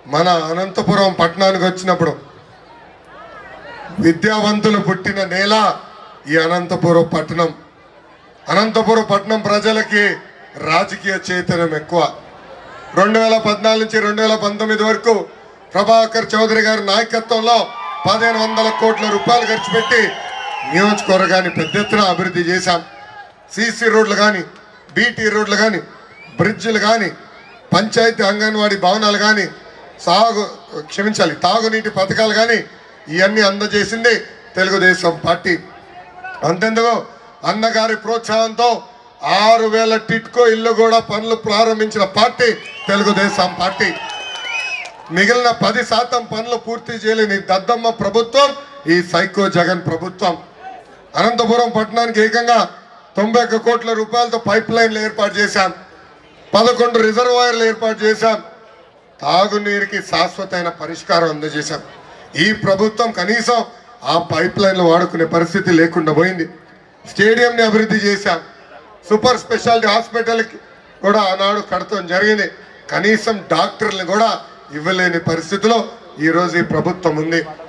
మన అనంతపురం పట్టణానికి వచ్చినప్పుడు విద్యావంతులు పుట్టిన నేల ఈ అనంతపురం పట్టణం అనంతపురం పట్టణం ప్రజలకి రాజకీయ చైతన్యం ఎక్కువ రెండు వేల పద్నాలుగు నుంచి రెండు వేల పంతొమ్మిది వరకు ప్రభాకర్ చౌదరి గారి నాయకత్వంలో పదిహేను వందల కోట్ల రూపాయలు ఖర్చు పెట్టి నియోజకవర్గాన్ని పెద్ద ఎత్తున అభివృద్ధి చేశాం సీసీ రోడ్లు కానీ బీటీ రోడ్లు కానీ బ్రిడ్జిలు కానీ పంచాయతీ అంగన్వాడీ భవనాలు కానీ సాగు క్షమించాలి తాగునీటి పథకాలు కానీ ఇవన్నీ అందజేసింది తెలుగుదేశం పార్టీ అంతెందుకు అన్నగారి ప్రోత్సాహంతో ఆరు వేల టిట్కో ఇల్లు కూడా పనులు ప్రారంభించిన పార్టీ తెలుగుదేశం పార్టీ మిగిలిన పది శాతం పనులు పూర్తి చేయలేని దద్దమ్మ ప్రభుత్వం ఈ సైకో జగన్ ప్రభుత్వం అనంతపురం పట్టణానికి ఏకంగా తొంభై ఒక్క కోట్ల రూపాయలతో పైప్ లైన్లు ఏర్పాటు చేశాం పదకొండు రిజర్వాయర్లు ఏర్పాటు చేశాం తాగునీరుకి శాశ్వతమైన పరిష్కారం అందజేశాం ఈ ప్రభుత్వం కనీసం ఆ పైప్ లైన్లు వాడుకునే పరిస్థితి లేకుండా పోయింది స్టేడియంని అభివృద్ధి చేశాం సూపర్ స్పెషాలిటీ హాస్పిటల్కి కూడా ఆనాడు కడతాం జరిగింది కనీసం డాక్టర్లు కూడా ఇవ్వలేని పరిస్థితిలో ఈరోజు ఈ ప్రభుత్వం ఉంది